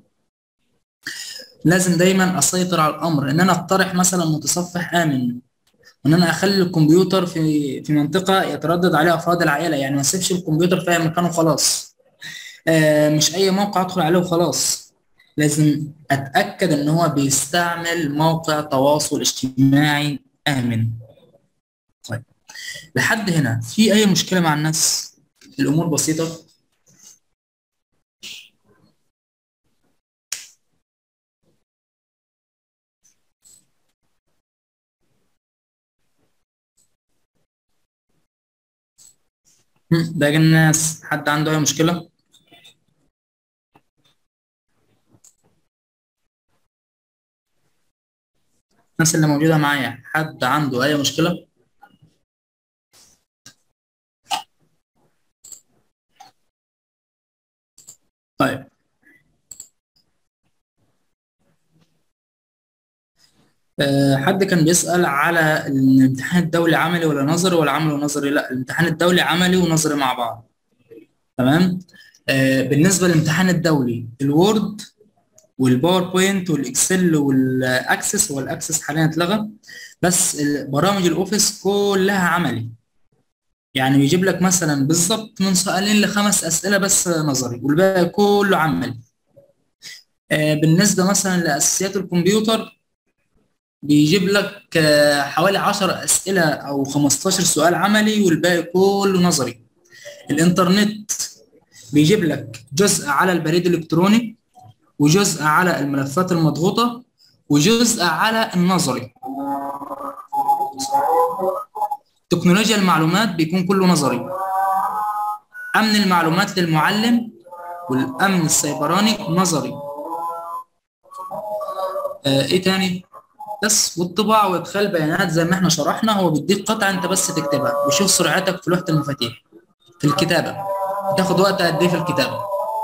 لازم دايما اسيطر على الامر ان انا اقترح مثلا متصفح امن وان انا اخلي الكمبيوتر في في منطقه يتردد عليها افراد العائله يعني ما اسيبش الكمبيوتر في اي مكان وخلاص آه مش اي موقع ادخل عليه وخلاص لازم اتاكد ان هو بيستعمل موقع تواصل اجتماعي امن طيب لحد هنا في اي مشكله مع الناس الامور بسيطه هم، باقي الناس حد عنده اي مشكله الناس اللي موجوده معايا حد عنده اي مشكله طيب أه حد كان بيسأل على الامتحان الدولي عملي ولا نظري ولا عملي ونظري لا الامتحان الدولي عملي ونظري مع بعض تمام أه بالنسبة للامتحان الدولي الوورد والباوربوينت والاكسل والاكسس هو الاكسس حاليا اتلغى بس برامج الاوفيس كلها عملي يعني بيجيب لك مثلا بالظبط من سؤالين لخمس اسئله بس نظري والباقي كله عملي آه بالنسبه مثلا لاساسيات الكمبيوتر بيجيب لك آه حوالي 10 اسئله او 15 سؤال عملي والباقي كله نظري الانترنت بيجيب لك جزء على البريد الالكتروني وجزء على الملفات المضغوطه وجزء على النظري تكنولوجيا المعلومات بيكون كله نظري امن المعلومات للمعلم والامن السيبراني نظري آه ايه تاني بس والطباعه وادخال بيانات زي ما احنا شرحنا هو بيديك قطعه انت بس تكتبها وشوف سرعتك في لوحه المفاتيح في الكتابه تاخد وقت قد ايه في الكتابه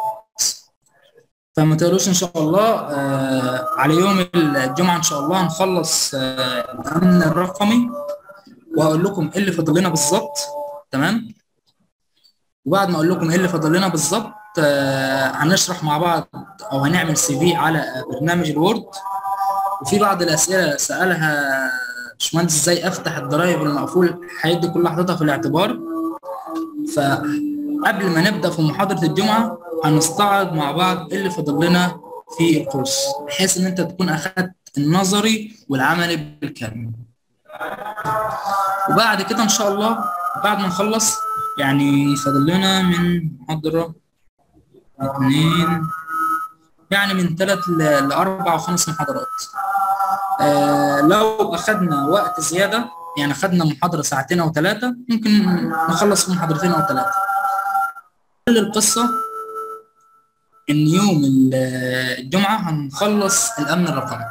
فما تقولوش ان شاء الله آه على يوم الجمعه ان شاء الله هنخلص آه الامن الرقمي وهقول لكم ايه اللي فاضل لنا بالظبط تمام وبعد ما اقول لكم ايه اللي فاضل لنا بالظبط آه هنشرح مع بعض او هنعمل سي في على برنامج الوورد وفي بعض الاسئله سالها باشمهندس ازاي افتح الضرايب المقفول هيدي كل حاططها في الاعتبار فقبل ما نبدا في محاضره الجمعه هنستعرض مع بعض ايه اللي فاضل لنا في الكورس بحيث ان انت تكون اخدت النظري والعملي بالكامل وبعد كده ان شاء الله بعد ما نخلص يعني فاضل لنا من محاضرة اثنين يعني من ثلاث لأربع وخمس محاضرات آه لو أخدنا وقت زيادة يعني أخدنا محاضرة ساعتين أو ثلاثة ممكن نخلص في محاضرتين أو ثلاثة كل القصة إن يوم الجمعة هنخلص الأمن الرقمي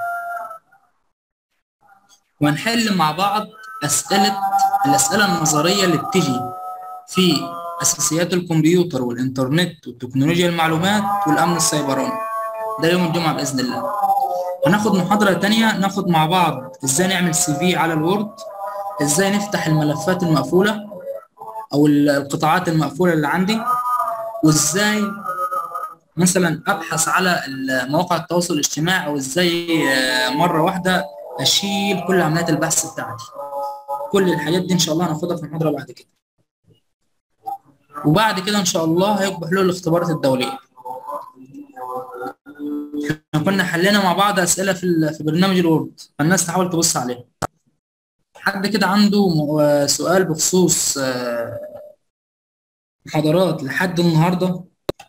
وهنحل مع بعض أسئلة الأسئلة النظرية اللي بتيجي في أساسيات الكمبيوتر والإنترنت وتكنولوجيا المعلومات والأمن السيبراني ده يوم الجمعة بإذن الله هناخد محاضرة تانية ناخد مع بعض إزاي نعمل سي في على الوورد إزاي نفتح الملفات المقفولة أو القطاعات المقفولة اللي عندي وإزاي مثلا أبحث على مواقع التواصل الاجتماعي أو إزاي مرة واحدة اشيل كل عمليات البحث بتاعتي كل الحاجات دي ان شاء الله هناخدها في المحاضره بعد كده وبعد كده ان شاء الله هيقبح له الاختبارات الدوليه احنا كنا حلينا مع بعض اسئله في في برنامج الوورد فالناس تحاول تبص عليها حد كده عنده سؤال بخصوص محاضرات لحد النهارده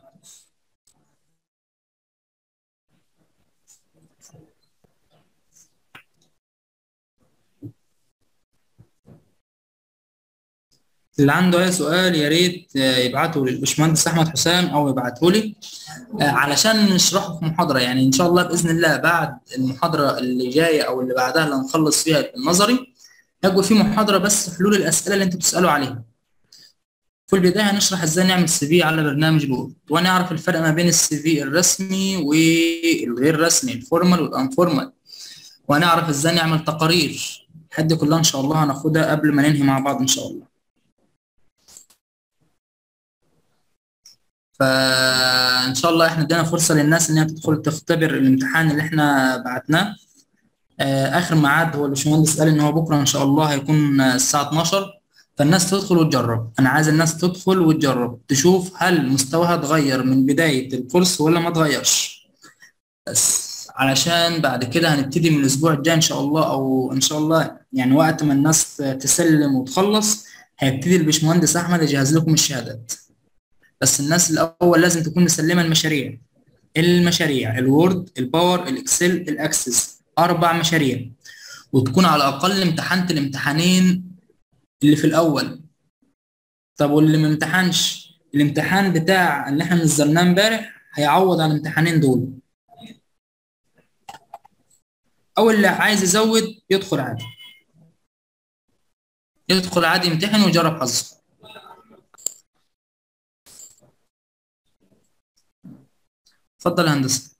اللي عنده اي سؤال يا ريت يبعته للباشمهندس احمد حسام او يبعته لي علشان نشرحه في محاضره يعني ان شاء الله باذن الله بعد المحاضره اللي جايه او اللي بعدها اللي هنخلص فيها النظري هيبقى في محاضره بس حلول الاسئله اللي انتوا بتسالوا عليها في البدايه هنشرح ازاي نعمل سي في على برنامج الوورد ونعرف الفرق ما بين السي في الرسمي والغير رسمي الفورمال والانفورمال وهنعرف ازاي نعمل تقارير الحد كلها ان شاء الله هناخدها قبل ما ننهي مع بعض ان شاء الله فان شاء الله احنا ادينا فرصه للناس ان هي تدخل تختبر الامتحان اللي احنا بعتناه اخر ميعاد هو الباشمهندس قال ان هو بكره ان شاء الله هيكون الساعه 12 فالناس تدخل وتجرب انا عايز الناس تدخل وتجرب تشوف هل مستواها اتغير من بدايه الكورس ولا ما اتغيرش بس علشان بعد كده هنبتدي من الاسبوع الجاي ان شاء الله او ان شاء الله يعني وقت ما الناس تسلم وتخلص هيبتدي الباشمهندس احمد يجهز لكم الشهادات بس الناس الاول لازم تكون مسلمه المشاريع المشاريع الوورد الباور الاكسل الاكسس اربع مشاريع وتكون على الاقل امتحنت الامتحانين اللي في الاول طب واللي ما امتحنش الامتحان بتاع اللي احنا نزلناه امبارح هيعوض على الامتحانين دول او اللي عايز يزود يدخل عادي يدخل عادي يمتحن ويجرب حظه اتفضل يا هندسه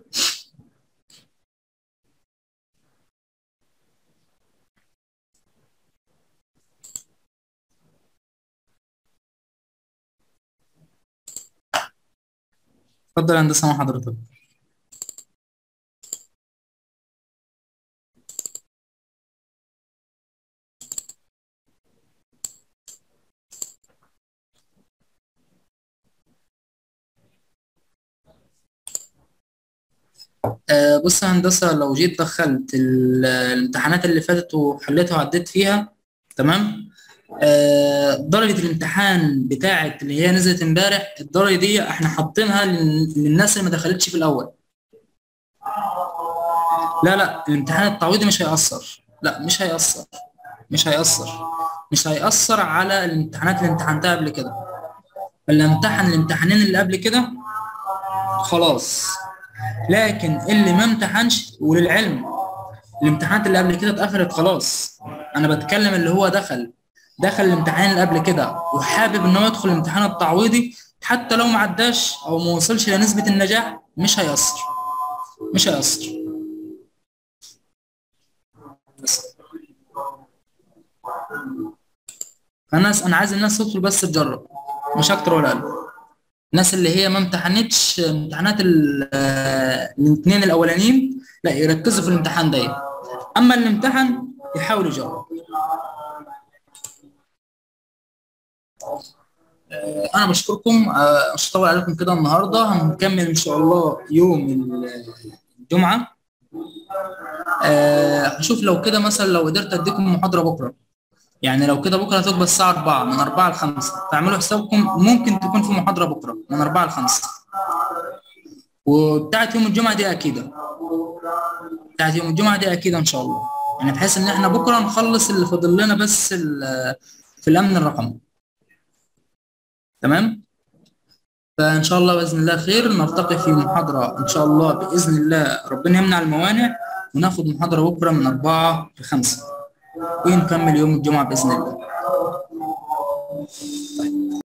اتفضل يا هندسه مع حضرتك آه بص يا هندسة لو جيت دخلت الامتحانات اللي فاتت وحليتها وعديت فيها تمام آه درجة الامتحان بتاعت اللي هي نزلت امبارح الدرجة دي احنا حاطينها للناس اللي ما دخلتش في الأول لا لا الامتحان التعويضي مش هيأثر لا مش هيأثر مش هيأثر مش هيأثر على الامتحانات اللي امتحنتها قبل كده اللي امتحن الامتحانين اللي قبل كده خلاص لكن اللي ما امتحنش وللعلم الامتحانات اللي قبل كده اتقفلت خلاص انا بتكلم اللي هو دخل دخل الامتحان اللي قبل كده وحابب ان هو يدخل الامتحان التعويضي حتى لو ما عداش او ما وصلش لنسبة النجاح مش هيأثر مش هيأثر بس الناس انا عايز الناس تدخل بس تجرب مش اكتر ولا اقل الناس اللي هي ما امتحنتش امتحانات الاثنين الاولانيين لا يركزوا في الامتحان ده اما اللي امتحن يحاول يجاوب انا بشكركم مش هطول عليكم كده النهارده هنكمل ان شاء الله يوم الجمعه هشوف لو كده مثلا لو قدرت اديكم محاضره بكره يعني لو كده بكره هتبقى الساعه 4 من 4 ل 5 تعملوا حسابكم ممكن تكون في محاضره بكره من 4 ل 5 وبتاعت يوم الجمعه دي اكيده بتاعت يوم الجمعه دي اكيده ان شاء الله يعني بحيث ان احنا بكره نخلص اللي فاضل لنا بس في الامن الرقمي تمام فان شاء الله باذن الله خير نلتقي في محاضره ان شاء الله باذن الله ربنا يمنع الموانع وناخد محاضره بكره من 4 ل 5 ونكمل يوم الجمعه باذن الله